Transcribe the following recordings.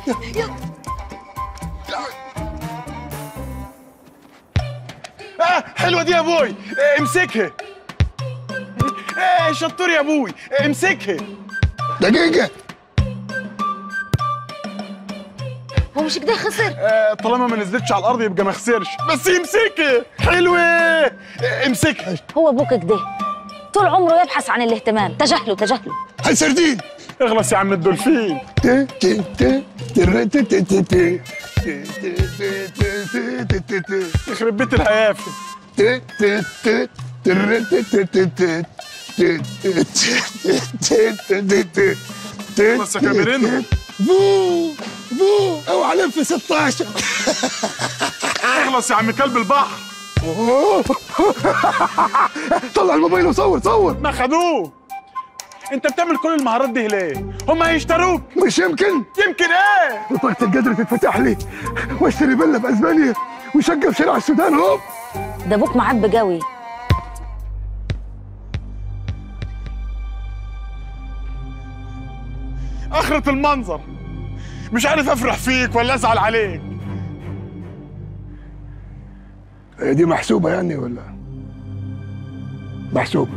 آه حلوه دي يا ابوي آه امسكها آه شطور يا ابوي آه امسكها دقيقة هو مش كده خسر آه طالما ما نزلتش على الارض يبقى ما خسرش بس يمسكها حلوه آه امسكها هو ابوك كده طول عمره يبحث عن الاهتمام تجاهله تجاهله هاي سردين اخلص يا عم الدولفين ت- ت- ت- تر- ت- ت- ت- ت. ت- ت- ت- ت- ت- ت- ت. يخرب بيت الهيافه ت- ت- ت- تر- ت- ت- ت- ت. ت- ت- ت- ت- ت- ت. ت- بس يا كاميرين. فو فو اوعى لف 16 اخلص يا عم كلب البحر طلع الموبايل وصور صور ما خدوه انت بتعمل كل المهارات دي ليه هم هيشتروك مش يمكن يمكن ايه بطاقة القدر تتفتح لي واشتري فيلا في اسبانيا وشقة في شارع السودان هوب ده ابوك معبي قوي اخرة المنظر مش عارف افرح فيك ولا ازعل عليك هي دي محسوبة يعني ولا محسوبة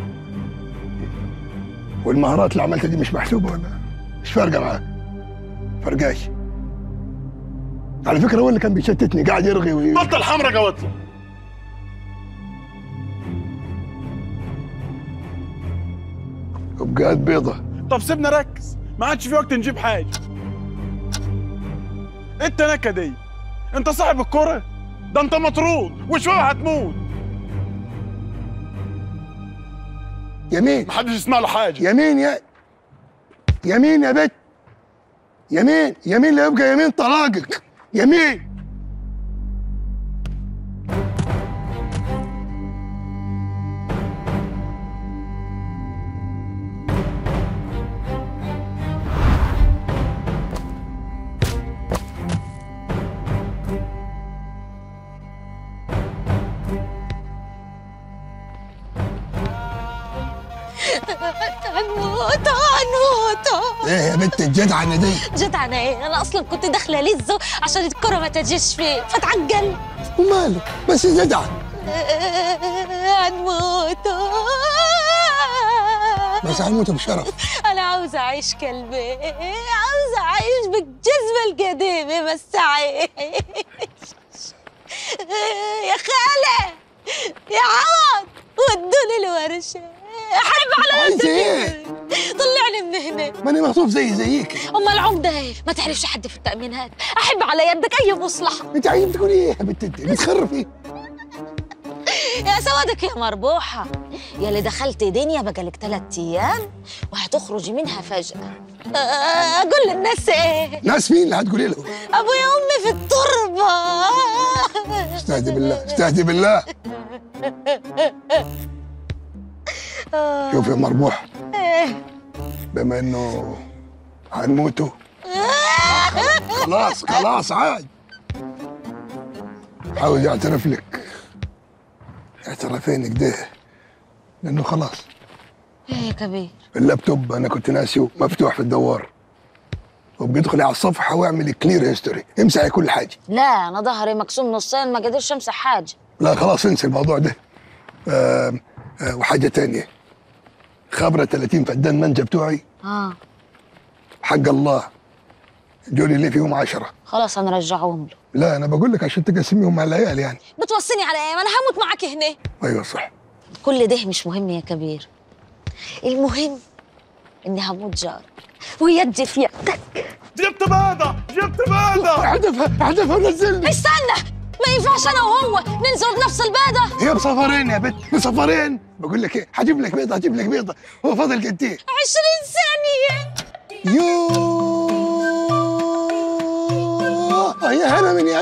والمهارات اللي عملتها دي مش محسوبة ولا مش فارقة معاك فرقاش على فكرة هو اللي كان بيشتتني قاعد يرغي وي... بطل حمرا جواتلي وبقات بيضة طب سيبنا ركز ما عادش في وقت نجيب حاجه انت نكدي انت صاحب الكرة ده انت مطرود وشويه هتموت يمين محدش يسمع له حاجه يمين يا يمين يا بت يمين يمين لا يبقى يمين طلاقك يمين هنموت هنموت ايه يا بت الجدعنة دي جدعنة ايه انا اصلا كنت داخله لزه عشان الكره ما تجيش فيه فتعجل وماله بس جدع هنموت بس هنموت بشرف انا عاوزه اعيش كلبي عاوزه اعيش بالجذبه القديمه بس اعيش يا خاله يا عوض ودوني الورشه احب على عايزة ايه؟ طلعني من هنا ماني مخطوف زي زيك اما العمده ايه ما تعرفش حد في التامينات احب على يدك اي مصلحه انت عايز تقول ايه يا بت انت بتخرف ايه يا سوادك يا مربوحة يا اللي دخلت دنيا بقالك ثلاث أيام وهتخرجي منها فجأة آه، أقول للناس إيه ناس مين اللي هتقولي لهم أبويا وأمي في التربة استهدي بالله استهدي بالله شوف يا مربوح بما انه هنموتوا خلاص خلاص عاد عاوز يعترف لك اعترفين كده لانه خلاص إيه يا كبير اللابتوب انا كنت ناسيه مفتوح في الدوار وبيدخل على الصفحه واعمل كلير هيستوري امسح كل حاجه لا أنا ظهري مقسوم نصين ما قدرش أمسح حاجة لا خلاص انسى الموضوع ده آه آه وحاجه تانية خبره 30 فدان منجا بتوعي آه حق الله جولي لي فيهم عشرة خلاص هنرجعهم له لا انا بقول لك عشان تقسميهم مع العيال يعني بتوصيني على إيه ما أنا هموت معاك هنا ايوه صح كل ده مش مهم يا كبير المهم إني هموت جار ويدي في يدك جبت بيضة جبت بيضة احذفها احذفها ونزلني استنى ما ينفعش أنا وهو ننزل بنفس البيضة هي بصفرين يا بت بصفرين بقول لك ايه هجيب لك بيضه هجيب لك بيضه هو فاضل قد ايه عشرين ثانية يوه يا هلا من يا